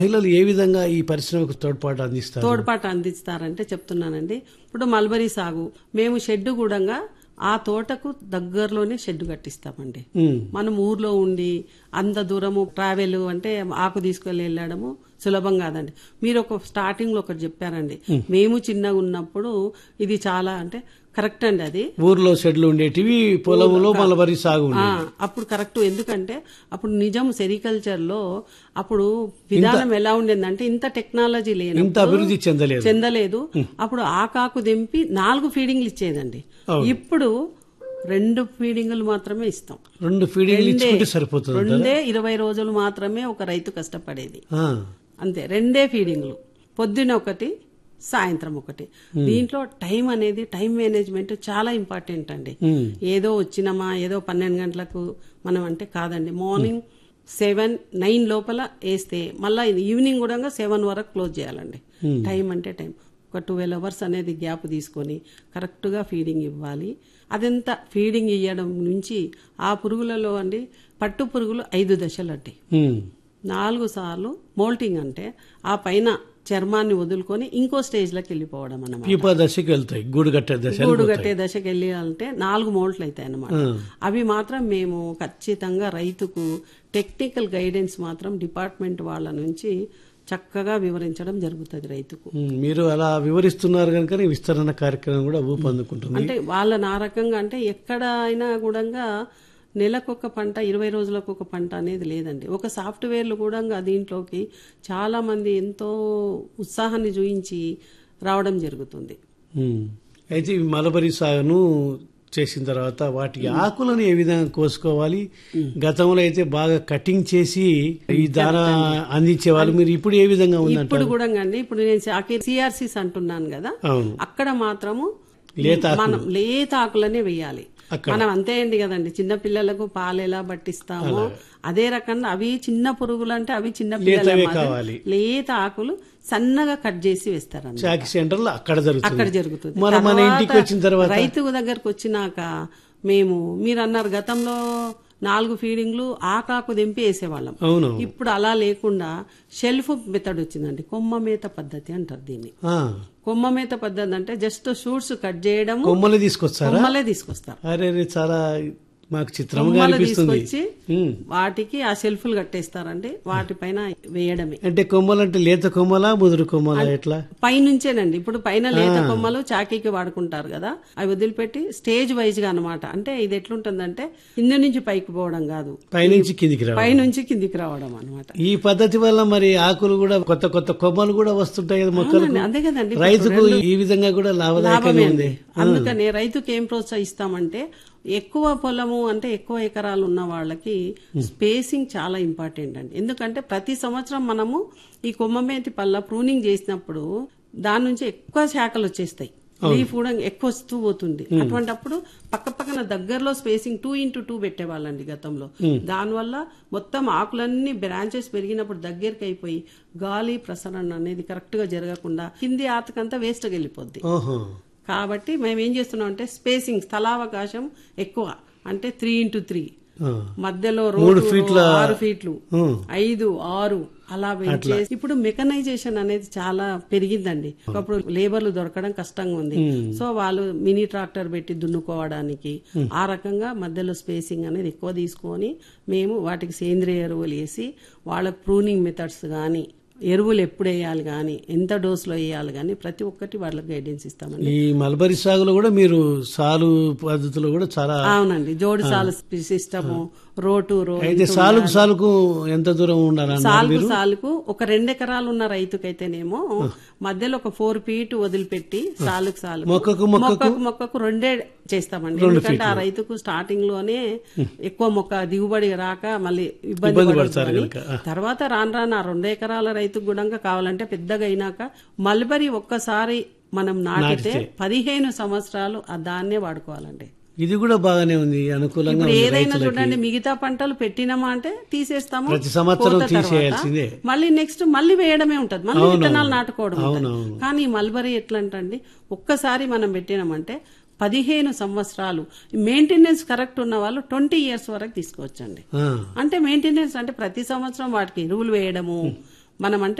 మహిళలు ఏ విధంగా ఈ పరిశ్రమకు తోడ్పాటు అందిస్తారు తోడ్పాటు అందిస్తారంటే చెప్తున్నానండి ఇప్పుడు మల్బరీ సాగు మేము షెడ్ కూడా ఆ తోటకు దగ్గరలోనే షెడ్ కట్టిస్తామండి ఉమ్, మనం ఊర్లో ఉండి అంత దూరము ట్రావెల్ అంటే ఆకు తీసుకెళ్లి వెళ్ళడము సులభం కాదండి మీరు ఒక స్టార్టింగ్ లో ఒకటి చెప్పారండి మేము చిన్నగా ఉన్నప్పుడు ఇది చాలా అంటే కరెక్ట్ అండి అది ఊర్లో షెడ్లు ఉండేటివి పొలంలో మలబరి సాగు ఆ, ఉండేది అప్పుడు కరెక్ట్ ఎందుకంటే అప్పుడు నిజం సెరికల్చర్ లో అప్పుడు విధానం ఎలా ఉండేదంటే ఇంత టెక్నాలజీ ఇంత లేనప్పుడు అభివృద్ధి చెందలేదు చెందలేదు అప్పుడు ఆకాకు దింపి నాలుగు ఫీడింగ్లు ఇచ్చేదండి ఇప్పుడు రెండు ఫీడింగులు మాత్రమే ఇస్తాం రెండు ఫీడింగ్లు రెండే. ఇచ్చుకుంటే సరిపోతుంది రెండే ఇరవై రోజులు మాత్రమే ఒక రైతు కష్టపడేది ఆ, అంతే రెండే ఫీడింగ్లు పొద్దున ఒకటి సాయంత్రం ఒకటి దీంట్లో టైం అనేది టైం మేనేజ్మెంట్ చాలా ఇంపార్టెంట్ అండి ఉమ్, ఏదో వచ్చినామా ఏదో పన్నెండు గంటలకు మనం అంటే కాదండి మార్నింగ్ సెవెన్ నైన్ లోపల వేస్తే మళ్ళీ ఈవినింగ్ కూడా సెవెన్ వరకు క్లోజ్ చేయాలండి టైం అంటే టైం ఒక ట్వెల్వ్ అవర్స్ అనేది గ్యాప్ తీసుకొని కరెక్ట్గా ఫీడింగ్ ఇవ్వాలి అదంతా ఫీడింగ్ ఇవ్వడం నుంచి ఆ పురుగులలో అండి పట్టు పురుగులు ఐదు దశలు అండి ఉమ్, నాలుగు సార్లు మోల్టింగ్ అంటే ఆ పైన చర్మాన్ని వదులుకొని ఇంకో స్టేజ్లోకి వెళ్ళిపోవడం అన్నమాట పీపా దశకి వెళ్తాయి గూడు కట్టే దశ గూడు కట్టే దశకి వెళ్ళాలంటే నాలుగు మోల్ట్లు అవుతాయి అన్నమాట అవి మాత్రం మేము ఖచ్చితంగా రైతుకు టెక్నికల్ గైడెన్స్ మాత్రం డిపార్ట్మెంట్ వాళ్ళ నుంచి చక్కగా వివరించడం జరుగుతుంది రైతుకు ఉమ్, మీరు అలా వివరిస్తున్నారు కనుక విస్తరణ కార్యక్రమం కూడా ఊపందుకుంటుంది అంటే వాళ్ళని ఆ రకంగా అంటే ఎక్కడ అయినా కూడా నెలకొక పంట ఇరవై రోజులకు ఒక పంట అనేది లేదండి ఒక సాఫ్ట్వేర్లు కూడా దీంట్లోకి చాలా మంది ఎంతో ఉత్సాహాన్ని చూయించి రావడం జరుగుతుంది ఉమ్. అయితే ఈ మలబరి సాగును చేసిన తర్వాత వాటి ఆకులను ఏ విధంగా కోసుకోవాలి గతంలో అయితే బాగా కటింగ్ చేసి ఈ దాన అందించే వాళ్ళు మీరు ఇప్పుడు ఏ విధంగా ఉందంట ఇప్పుడు కూడా అండి ఇప్పుడు నేను సిఆర్సీస్ అంటున్నాను కదా అవును అక్కడ మాత్రము లేత మనం లేత ఆకులనే వేయాలి మనం అంతే అండి కదండి చిన్న పిల్లలకు పాలు ఎలా పట్టిస్తామో అదే రకంగా అవి చిన్న పురుగులు అంటే అవి చిన్న పిల్లల లేతవే మాదిరి కావాలి. లేత ఆకులు సన్నగా కట్ చేసి వేస్తారు చాకి సెంటర్ లో అక్కడ జరుగుతుంది అక్కడ జరుగుతుంది మరి మన తర్వాత ఇంటికి వచ్చిన తర్వాత రైతు దగ్గరకు వచ్చినాక మేము మీరు అన్నారు గతంలో నాలుగు ఫీడింగ్లు ఆకాకు దింపి వేసేవాళ్ళం అవును ఇప్పుడు అలా లేకుండా షెల్ఫ్ మెథడ్ వచ్చిందండి కొమ్మ మేత పద్ధతి అంటారు దీన్ని ఆ, కొమ్మ మేత పద్ధతి అంటే జస్ట్ షూట్స్ కట్ చేయడము కొమ్మలు తీసుకొస్తారా కొమ్మలే తీసుకొస్తారు అరే రే, చాలా మాకు చిత్రంగా కొమ్మలు అనిపిస్తుంది తీసుకొచ్చి ఉమ్. వాటికి ఆ షెల్ఫ్లు కట్టేస్తారండి వాటిపైన వేయడమే అంటే కొమ్మలు అంటే లేత కొమ్మలా ముదురు కొమ్మలా ఎట్లా పైనుంచేనండి ఇప్పుడు పైన లేత కొమ్మలు చాకీకి వాడుకుంటారు కదా అవి వదిలిపెట్టి స్టేజ్ వైజ్ గా అనమాట అంటే ఇది ఎట్లుంటుందంటే కింద నుంచి పైకి పోవడం కాదు పైనుంచి కిందికి రావాలి పైనుంచి కిందికి రావడం అనమాట ఈ పద్ధతి వల్ల మరి ఆకులు కూడా కొత్త కొత్త కొమ్మలు కూడా వస్తుంటాయి కదా మొక్కలకు అదే కదండి ఇప్పుడు రైతుకు ఈ విధంగా కూడా లాభదాయకంగా లాభమే ఉంది అండి అందుకనే రైతుకి ఏం ప్రోత్సహిస్తామంటే ఎక్కువ పొలము అంటే ఎక్కువ ఎకరాలు ఉన్న వాళ్ళకి స్పేసింగ్ చాలా ఇంపార్టెంట్ అండి ఎందుకంటే ప్రతి సంవత్సరం మనము ఈ కొమ్మమేతి పళ్ళ ప్రూనింగ్ చేసినప్పుడు దాని నుంచి ఎక్కువ శాఖలు వచ్చేస్తాయి లీఫ్ కూడా ఎక్కువ వస్తూ పోతుంది అటువంటప్పుడు పక్క పక్కన దగ్గరలో స్పేసింగ్ టూ ఇంటూ టూ పెట్టేవాళ్ళండి గతంలో దానివల్ల మొత్తం ఆకులన్నీ బ్రాంచెస్ పెరిగినప్పుడు దగ్గరికి అయిపోయి గాలి ప్రసరణ అనేది కరెక్ట్ గా జరగకుండా కింది ఆతకంతా వేస్ట్ వెళ్ళిపోద్ది ఓహో కాబట్టి మేము ఏం చేస్తున్నాం అంటే స్పేసింగ్ స్థలావకాశం ఎక్కువ అంటే త్రీ ఇంటూ త్రీ ఆ. మధ్యలో మూడు రోడ్డు ఫీట్ల ఆరు ఫీట్లు ఉమ్. ఐదు ఆరు అలా పెంచేసి ఇప్పుడు మెకనైజేషన్ అనేది చాలా పెరిగిందండి ఒకప్పుడు లేబర్లు దొరకడం కష్టంగా ఉంది సో వాళ్ళు మినీ ట్రాక్టర్ పెట్టి దున్నుకోవడానికి ఆ రకంగా మధ్యలో స్పేసింగ్ అనేది ఎక్కువ తీసుకొని మేము వాటికి సేంద్రియ ఎరువులు వేసి వాళ్ళ ప్రూనింగ్ మెథడ్స్ కానీ ఎరువులు ఎప్పుడు వేయాలి కానీ ఎంత డోసులో వేయాలి కానీ ప్రతి ఒక్కటి వాళ్ళకి గైడెన్స్ ఇస్తామండి ఈ మల్బరీ సాగులో కూడా మీరు సాలు పద్ధతిలో కూడా చాలా అవునండి జోడి సాలు సిస్టము రోటు రో అయితే సాలుకు సాలుకు ఎంత దూరం ఉండాలన్న సాలుకు సాలుకు ఒక రెండెకరాలు ఉన్న రైతుకైతేనేమో మధ్యలో ఒక ఫోర్ ఫీట్ వదిలిపెట్టి సాలుకు సాలుకు మొక్కకు మొక్కకు మొక్కకు మొక్కకు రెండే చేస్తామండి ఎందుకంటే ఆ రైతుకు స్టార్టింగ్ లోనే ఎక్కువ మొక్క దిగుబడి రాక మళ్ళీ ఇబ్బంది ఇబ్బంది పడొద్దు పడతారు అని. కనుక. తర్వాత రాను రాను ఆ రెండు ఎకరాల రైతుకు కూడా కావాలంటే పెద్దగా అయినాక మల్బరీ ఒక్కసారి మనం నాటితే పదిహేను సంవత్సరాలు ఆ దాన్నే వాడుకోవాలండి ఇది కూడా బాగానే ఉంది అనుకూలంగా ఇప్పుడు ఉంది ఏదైనా రైతులకి చూడండి మిగతా పంటలు పెట్టినామా అంటే తీసేస్తాము ప్రతి సంవత్సరం కోత తర్వాత తీసేయాల్సిందే. మళ్ళీ నెక్స్ట్ మళ్ళీ వేయడమే ఉంటది మళ్ళీ విత్తనాలు నాటుకోవడం ఉంటది. అవునవును. కానీ ఈ మల్బరీ ఎట్లా అంటండి ఒక్కసారి మనం పెట్టినామంటే పదిహేను సంవత్సరాలు మెయింటెనెన్స్ కరెక్ట్ ఉన్న వాళ్ళు ట్వంటీ ఇయర్స్ వరకు తీసుకోవచ్చండి ఆ, అంటే మెయింటెనెన్స్ అంటే ప్రతి సంవత్సరం వాటికి ఎరువులు వేయడము మనం అంటే